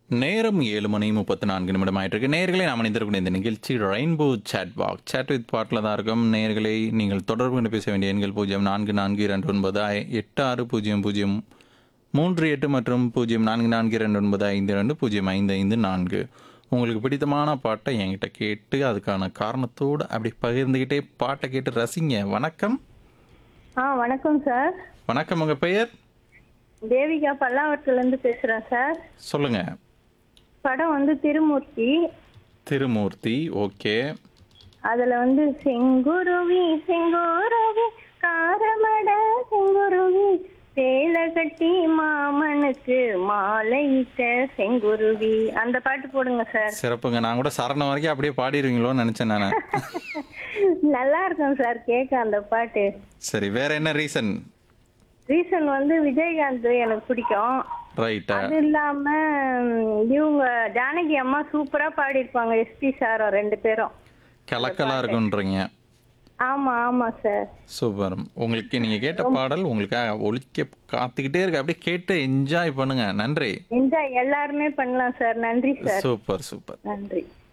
நேரம் ஏழு மணி முப்பத்தி நான்கு நிமிடம் ஆயிட்டிருக்கு நேர்களை நாம் இணைந்திருக்கக்கூடிய இந்த நிகழ்ச்சி rainbow chat pack chat with பாட்டில் தான் இருக்கும் நேர்களை நீங்கள் தொடர்பு கொண்டு பேச வேண்டிய எண்கள் பூஜ்ஜியம் நான்கு நான்கு இரண்டு ஒன்பது ஐ- எட்டு ஆறு பூஜ்ஜியம் பூஜ்ஜியம் மூன்று எட்டு மற்றும் பூஜ்ஜியம் நான்கு நான்கு இரண்டு ஒன்பது ஐந்து ரெண்டு பூஜ்ஜியம் ஐந்து ஐந்து நான்கு உங்களுக்கு பிடித்தமான பாட்டை என்கிட்ட கேட்டு அதுக்கான காரணத்தோடு அப்படி பகிர்ந்துக்கிட்டே பாட்டை கேட்டு ரசிங்க வணக்கம் ஆ வணக்கம் சார் வணக்கம் உங்கள் பெயர் தேவிகா பல்லாவரத்துலேருந்து பேசுகிறேன் சார் சொல்லுங்க படம் வந்து திருமூர்த்தி திருமூர்த்தி ஓகே அதில் வந்து செங்குருவி செங்குருவி காரமட செங்குருவி சேலை கட்டி மாமனுக்கு மாலையிட்ட செங்குருவி அந்த பாட்டு போடுங்க சார் சிறப்புங்க நான் கூட சரணம் வரைக்கும் அப்படியே பாடிடுவீங்களோன்னு நினைச்சேன் நான் நல்லா இருக்கும் சார் கேட்க அந்த பாட்டு சரி வேற என்ன ரீசன் ரீசன் வந்து விஜயகாந்த் எனக்கு பிடிக்கும் ரைட்டா அது இல்லாம ம், இவங்க ஜானகி அம்மா சூப்பரா பாடியிருப்பாங்க எஸ்பி சாரும் ரெண்டு பேரும் கலக்கலா இருக்குன்றீங்க ஆமா ஆமா சார் சூப்பர் உங்களுக்கு நீங்க கேட்ட பாடல் உங்களுக்காக ஒழிக்க காத்துக்கிட்டே இருக்கு அப்படியே கேட்டு என்ஜாய் பண்ணுங்க நன்றி என்ஜாய் எல்லாருமே பண்ணலாம் சார் நன்றி சார் சூப்பர் சூப்பர் நன்றி